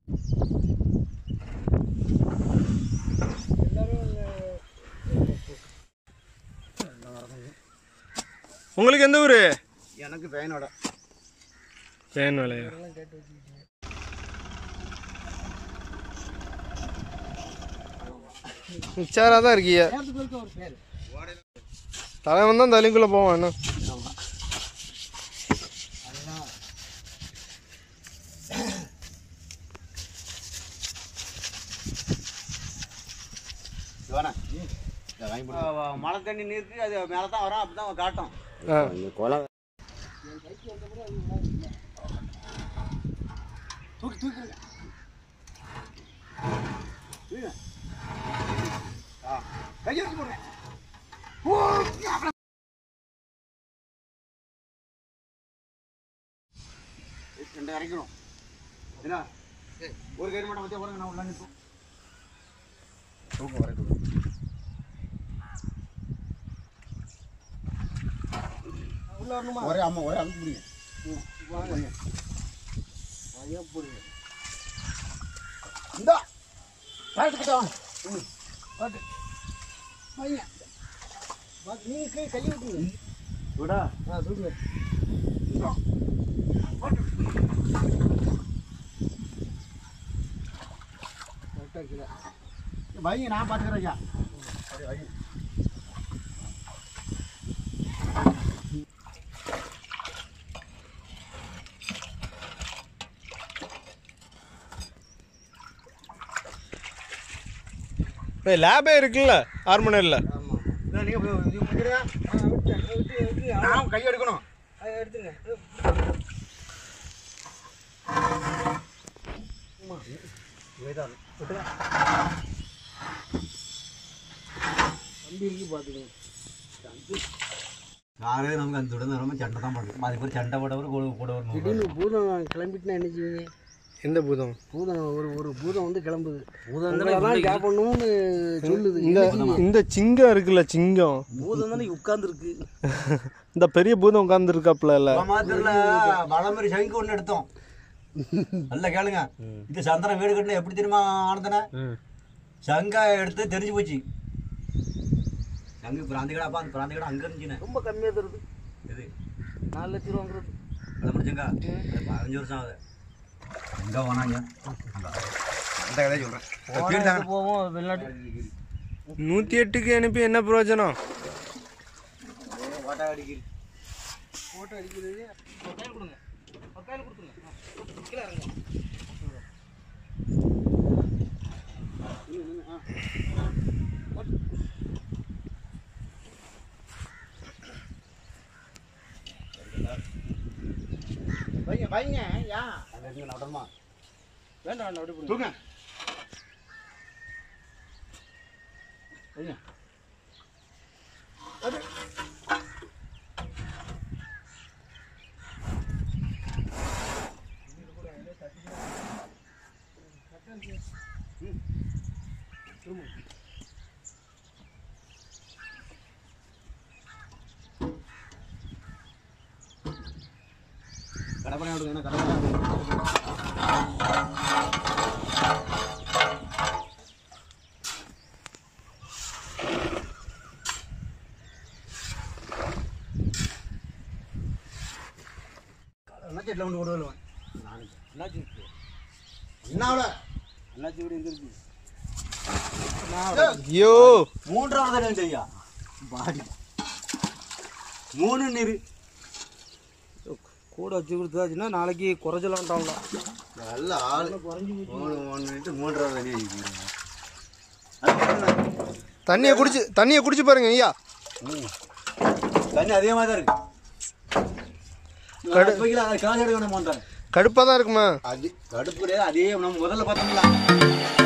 உங்களுக்கு எந்த ஊர் எனக்கு பையனோட தேன் வேலையா உச்சாராக தான் இருக்கீங்க ஒரு பேர் தலைவன் தான் தலைக்குள்ளே போவான் என்ன சிவனா மழை தண்ணி நீருக்கு அது மேலே தான் வரும் அப்படி தான் காட்டும் ஆ கொலை தூக்கி தூக்கி கையெழுத்து போடுறேன் ரெண்டு இறக்கணும் என்ன ஒரு கை மட்டும் வச்சா போடுங்க நான் உள்ள நிற்போம் தூக்கம் வரைக்கும் ஒரே அம்மா ஒரே அமுக்கு பிடிங்க வாங்க ஐயா பிடிங்க இந்தா பாட்டுக்கிட்ட வாங்க ம் பாட்டு வைங்க பாத்து நீங்க கை கை விட்டுங்க விடா ஆ தூக்குங்க இந்தா. பாட்டு. கரெக்டா இருக்குதா? வைங்க நான் பார்த்துக்கிறேன் ஐயா அப்படியே வைங்க லேபே இருக்குல்ல ஹார்மோனியில் ஆமாம் நீங்கள் இது முடிக்கிறா நான் கை எடுக்கணும் எடுத்துங்க தம்பி இருக்கு பார்த்துக்கோங்க யாரு நமக்கு அந்த தொடர்ந்து ரொம்ப சண்டை தான் பண்ணுறோம் அது பேர் சண்டை போட்டவர் கூட கூட வரணும் திடீர்னு பூதம் கிளம்பிட்டுனா என்ன செய்வீங்க எந்த பூதம் பூதம் ஒரு ஒரு பூதம் வந்து கிளம்புது பூதம் தான் கேட்கணும்னு சொல்லுது இந்த இந்த சிங்கம் இருக்குல்ல சிங்கம் பூதம் தானே உட்கார்ந்துருக்கு இந்த பெரிய பூதம் உட்காந்துருக்காப்புல இல்ல மாத்திரல வளமரி சங்கு ஒன்று எடுத்தோம் நல்லா கேளுங்க இது சந்திரன் வீடு கட்டின எப்படி தெரியுமா ஆனந்தன சங்கா எடுத்து தெரிஞ்சு போச்சு சங்கு பிராந்தி கடாப்பா அந்த பிராந்தி கடை அங்கே இருந்துச்சுண்ணே ரொம்ப கம்மியாக தருது இது நாலு லட்ச ரூபாங்கிறது வளமரி சங்கா அது பதினஞ்சு வருஷம் ஆகுது எங்கே போனாங்க அந்த கதையை சொல்கிறேன் போவோம் வெளிநாட்டு நூற்றி எட்டுக்கு அனுப்பி என்ன பிரயோஜனம் ஓட்டா அடிக்குது ஃபோட்டோ அடிக்கிறது பக்காயில் கொடுங்க பக்காயில் கொடுத்துருங்க ஆ, கீழே இறங்க நில்லு, நில்லு, ஆ. வைங்க வைங்க யா அங்கே இருங்க நடமா வேண்டாம் வேண்டாம் அப்படி தூங்க வைங்க கடப்பனை விடுங்க என்ன கடப்பனை என்ன செட்டில் கொண்டு கொண்டு வருவேன் என்னாச்சு என்னாவில் என்னாச்சு வீடு எங்கே இருக்கு ஐயோ மூன்றாவது இடம் செய்யா பாடி மூணு நீர் கூட வச்சு கொடுத்தாச்சுன்னா நாளைக்கு குறைச்சலான்ட்டாங்களா நல்ல ஆள் மூணு மூணு மூன்றாவது அடி ஆகிக்கிறீங்க தண்ணியை குடிச்சு தண்ணியை குடிச்சு பாருங்க ஐயா தண்ணி அதே மாதிரி தான் இருக்கு கடு- கடுப்புல அதை காசு எடுக்க மாட்டாங்க கடுப்பாக தான் இருக்குமா அது கடுப்பு அதே நம்ம முதல்ல பார்த்தோம்ல